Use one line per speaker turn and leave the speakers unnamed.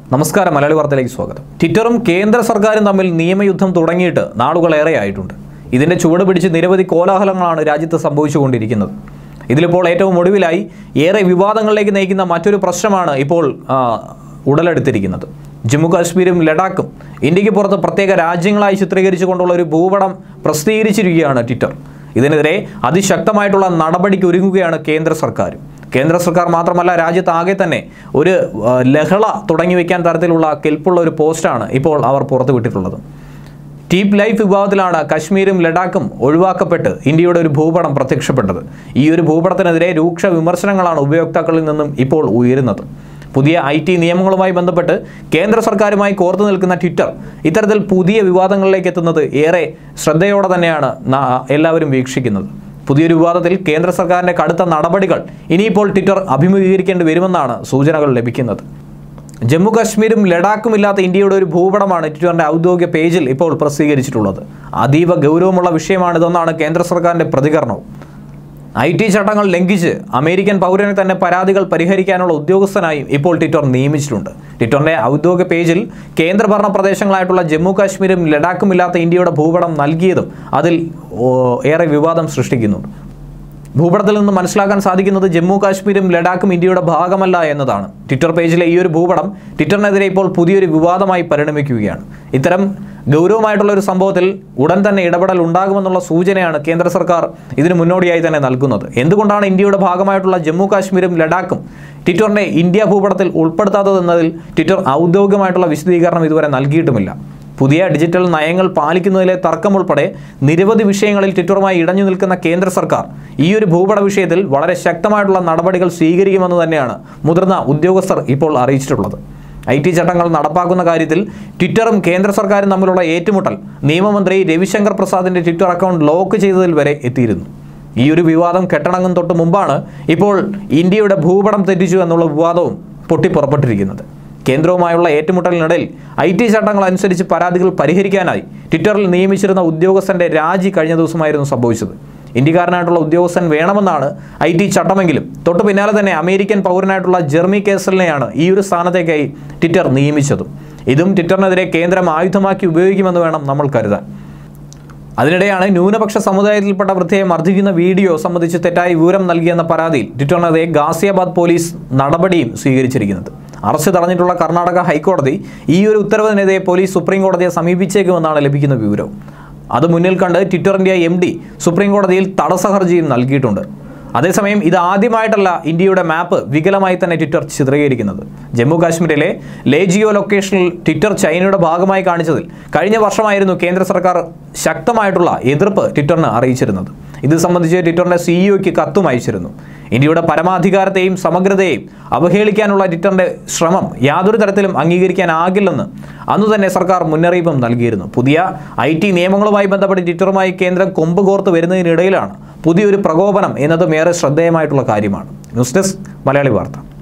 നമസ്കാരം മലയാളി വാർത്തയിലേക്ക് സ്വാഗതം ട്വിറ്ററും കേന്ദ്ര സർക്കാരും തമ്മിൽ നിയമയുദ്ധം തുടങ്ങിയിട്ട് നാളുകളേറെ ആയിട്ടുണ്ട് ഇതിന്റെ ചുവട് പിടിച്ച് നിരവധി കോലാഹലങ്ങളാണ് രാജ്യത്ത് സംഭവിച്ചുകൊണ്ടിരിക്കുന്നത് ഇതിലിപ്പോൾ ഏറ്റവും ഒടുവിലായി ഏറെ വിവാദങ്ങളിലേക്ക് നയിക്കുന്ന മറ്റൊരു പ്രശ്നമാണ് ഇപ്പോൾ ആ, ഉടലെടുത്തിരിക്കുന്നത് ജമ്മു കാശ്മീരും ലഡാക്കും ഇന്ത്യക്ക് പുറത്ത് പ്രത്യേക രാജ്യങ്ങളായി ചിത്രീകരിച്ചുകൊണ്ടുള്ള ഒരു ഭൂപടം പ്രസിദ്ധീകരിച്ചിരിക്കുകയാണ് ട്വിറ്റർ ഇതിനെതിരെ അതിശക്തമായിട്ടുള്ള നടപടിക്ക് ഒരുങ്ങുകയാണ് കേന്ദ്ര സർക്കാർ കേന്ദ്ര സർക്കാർ മാത്രമല്ല രാജ്യത്താകെ തന്നെ ഒരു ആ, ലഹള തുടങ്ങി വയ്ക്കാൻ തരത്തിലുള്ള കെൽപ്പുള്ള ഒരു പോസ്റ്റാണ് ഇപ്പോൾ അവർ പുറത്തുവിട്ടിട്ടുള്ളത് ടീപ്പ് ലൈഫ് വിഭാഗത്തിലാണ് കശ്മീരും ലഡാക്കും ഒഴിവാക്കപ്പെട്ട് ഇന്ത്യയുടെ ഒരു ഭൂപടം പ്രത്യക്ഷപ്പെട്ടത് ഈ ഒരു ഭൂപടത്തിനെതിരെ രൂക്ഷ വിമർശനങ്ങളാണ് ഉപയോക്താക്കളിൽ നിന്നും ഇപ്പോൾ ഉയരുന്നത് പുതിയ ഐ ടി നിയമങ്ങളുമായി ബന്ധപ്പെട്ട് കേന്ദ്ര സർക്കാരുമായി കോർത്തു നിൽക്കുന്ന ട്വിറ്റർ ഇത്തരത്തിൽ പുതിയ വിവാദങ്ങളിലേക്ക് എത്തുന്നത് ഏറെ ശ്രദ്ധയോടെ തന്നെയാണ് ന- എല്ലാവരും വീക്ഷിക്കുന്നത് പുതിയൊരു വിവാദത്തിൽ കേന്ദ്ര സർക്കാരിൻ്റെ കടുത്ത നടപടികൾ ഇനിയിപ്പോൾ ട്വിറ്റർ അഭിമുഖീകരിക്കേണ്ടി വരുമെന്നാണ് സൂചനകൾ ലഭിക്കുന്നത് ജമ്മു കാശ്മീരും ലഡാക്കും ഇല്ലാത്ത ഇന്ത്യയുടെ ഒരു ഭൂപടമാണ് ട്വിറ്ററിന്റെ ഔദ്യോഗിക പേജിൽ ഇപ്പോൾ പ്രസിദ്ധീകരിച്ചിട്ടുള്ളത് അതീവ ഗൗരവമുള്ള വിഷയമാണിതെന്നാണ് കേന്ദ്ര സർക്കാരിന്റെ പ്രതികരണവും ഐ ടി ചട്ടങ്ങൾ ലംഘിച്ച് അമേരിക്കൻ പൗരനെ തന്നെ പരാതികൾ പരിഹരിക്കാനുള്ള ഉദ്യോഗസ്ഥനായും ഇപ്പോൾ ട്വിറ്റർ നിയമിച്ചിട്ടുണ്ട് ട്വിറ്ററിന്റെ ഔദ്യോഗിക പേജിൽ കേന്ദ്രഭരണ പ്രദേശങ്ങളായിട്ടുള്ള ജമ്മു കാശ്മീരും ലഡാക്കും ഇല്ലാത്ത ഇന്ത്യയുടെ ഭൂപടം നൽകിയതും അതിൽ ഓ, ഏറെ വിവാദം സൃഷ്ടിക്കുന്നുണ്ട് ഭൂപടത്തിൽ നിന്ന് മനസ്സിലാക്കാൻ സാധിക്കുന്നത് ജമ്മു കാശ്മീരും ലഡാക്കും ഇന്ത്യയുടെ ഭാഗമല്ല എന്നതാണ് ട്വിറ്റർ പേജിലെ ഈ ഒരു ഭൂപടം ട്വിറ്ററിനെതിരെ ഇപ്പോൾ പുതിയൊരു വിവാദമായി പരിണമിക്കുകയാണ് ഇത്തരം ഗൗരവമായിട്ടുള്ള ഒരു സംഭവത്തിൽ ഉടൻ തന്നെ ഇടപെടൽ ഉണ്ടാകുമെന്നുള്ള സൂചനയാണ് കേന്ദ്ര സർക്കാർ ഇതിന് മുന്നോടിയായി തന്നെ നൽകുന്നത് എന്തുകൊണ്ടാണ് ഇന്ത്യയുടെ ഭാഗമായിട്ടുള്ള ജമ്മു കാശ്മീരും ലഡാക്കും ട്വിറ്ററിന്റെ ഇന്ത്യ ഭൂപടത്തിൽ ഉൾപ്പെടുത്താത്തതെന്നതിൽ ട്വിറ്റർ ഔദ്യോഗികമായിട്ടുള്ള വിശദീകരണം ഇതുവരെ നൽകിയിട്ടുമില്ല പുതിയ ഡിജിറ്റൽ നയങ്ങൾ പാലിക്കുന്നതിലെ തർക്കം ഉൾപ്പെടെ നിരവധി വിഷയങ്ങളിൽ ട്വിറ്ററുമായി ഇടഞ്ഞു നിൽക്കുന്ന കേന്ദ്ര സർക്കാർ ഈ ഒരു ഭൂപട വിഷയത്തിൽ വളരെ ശക്തമായിട്ടുള്ള നടപടികൾ സ്വീകരിക്കുമെന്ന് തന്നെയാണ് മുതിർന്ന ഉദ്യോഗസ്ഥർ ഇപ്പോൾ അറിയിച്ചിട്ടുള്ളത് ഐ ടി ചട്ടങ്ങൾ നടപ്പാക്കുന്ന കാര്യത്തിൽ ട്വിറ്ററും കേന്ദ്ര സർക്കാരും തമ്മിലുള്ള ഏറ്റുമുട്ടൽ നിയമമന്ത്രി രവിശങ്കർ പ്രസാദിന്റെ ട്വിറ്റർ അക്കൗണ്ട് ലോക്ക് ചെയ്തതിൽ വരെ എത്തിയിരുന്നു ഈ ഒരു വിവാദം കെട്ടണങ്ങും തൊട്ട് മുമ്പാണ് ഇപ്പോൾ ഇന്ത്യയുടെ ഭൂപടം തെറ്റിച്ചു എന്നുള്ള വിവാദവും പൊട്ടിപ്പുറപ്പെട്ടിരിക്കുന്നത് കേന്ദ്രവുമായുള്ള ഏറ്റുമുട്ടലിനിടയിൽ ഐ ടി ചട്ടങ്ങൾ അനുസരിച്ച് പരാതികൾ പരിഹരിക്കാനായി ട്വിറ്ററിൽ നിയമിച്ചിരുന്ന ഉദ്യോഗസ്ഥന്റെ രാജി കഴിഞ്ഞ ദിവസമായിരുന്നു സംഭവിച്ചത് ഇന്ത്യക്കാരനായിട്ടുള്ള ഉദ്യോഗസ്ഥൻ വേണമെന്നാണ് ഐ ടി ചട്ടമെങ്കിലും തൊട്ടു പിന്നാലെ തന്നെ അമേരിക്കൻ പൗരനായിട്ടുള്ള ജെർമി കേസലിനെയാണ് ഈ ഒരു സ്ഥാനത്തേക്കായി ട്വിറ്റർ നിയമിച്ചതും ഇതും ട്വിറ്ററിനെതിരെ കേന്ദ്രം ആയുധമാക്കി ഉപയോഗിക്കുമെന്ന് വേണം നമ്മൾ കരുതാൻ അതിനിടെയാണ് ന്യൂനപക്ഷ സമുദായത്തിൽപ്പെട്ട വൃദ്ധയെ മർദ്ദിക്കുന്ന വീഡിയോ സംബന്ധിച്ച് തെറ്റായ വിവരം നൽകിയെന്ന പരാതിയിൽ ട്വിറ്ററിനെതിരെ ഗാസിയാബാദ് പോലീസ് നടപടിയും സ്വീകരിച്ചിരിക്കുന്നത് അറസ്റ്റ് തടഞ്ഞിട്ടുള്ള കർണാടക ഹൈക്കോടതി ഈ ഒരു ഉത്തരവിനെതിരെ പോലീസ് സുപ്രീം കോടതിയെ സമീപിച്ചേക്കുമെന്നാണ് ലഭിക്കുന്ന വിവരം അത് മുന്നിൽ കണ്ട് ട്വിറ്ററിൻ്റെ എം ഡി സുപ്രീം കോടതിയിൽ തടസ്സ ഹർജിയും നൽകിയിട്ടുണ്ട് അതേസമയം ഇത് ആദ്യമായിട്ടല്ല ഇന്ത്യയുടെ മാപ്പ് വികലമായി തന്നെ ട്വിറ്റർ ചിത്രീകരിക്കുന്നത് ജമ്മു കാശ്മീരിലെ ലേജിയോ ലൊക്കേഷനിൽ ട്വിറ്റർ ചൈനയുടെ ഭാഗമായി കാണിച്ചതിൽ കഴിഞ്ഞ വർഷമായിരുന്നു കേന്ദ്ര സർക്കാർ ശക്തമായിട്ടുള്ള എതിർപ്പ് ട്വിറ്ററിന് അറിയിച്ചിരുന്നത് ഇത് സംബന്ധിച്ച് ട്വിറ്ററിന്റെ സിഇഒയ്ക്ക് കത്തും അയച്ചിരുന്നു ഇന്ത്യയുടെ പരമാധികാരത്തെയും സമഗ്രതയെയും അവഹേളിക്കാനുള്ള ട്വിറ്ററിന്റെ ശ്രമം യാതൊരു തരത്തിലും അംഗീകരിക്കാനാകില്ലെന്ന് അന്നു തന്നെ സർക്കാർ മുന്നറിയിപ്പും നൽകിയിരുന്നു പുതിയ ഐ ടി നിയമങ്ങളുമായി ബന്ധപ്പെട്ട് ട്വിറ്ററുമായി കേന്ദ്രം കൊമ്പ് കോർത്ത് വരുന്നതിനിടയിലാണ് പുതിയൊരു പ്രകോപനം എന്നതും ഏറെ ശ്രദ്ധേയമായിട്ടുള്ള കാര്യമാണ് ന്യൂസ് ഡെസ്ക് മലയാളി വാർത്ത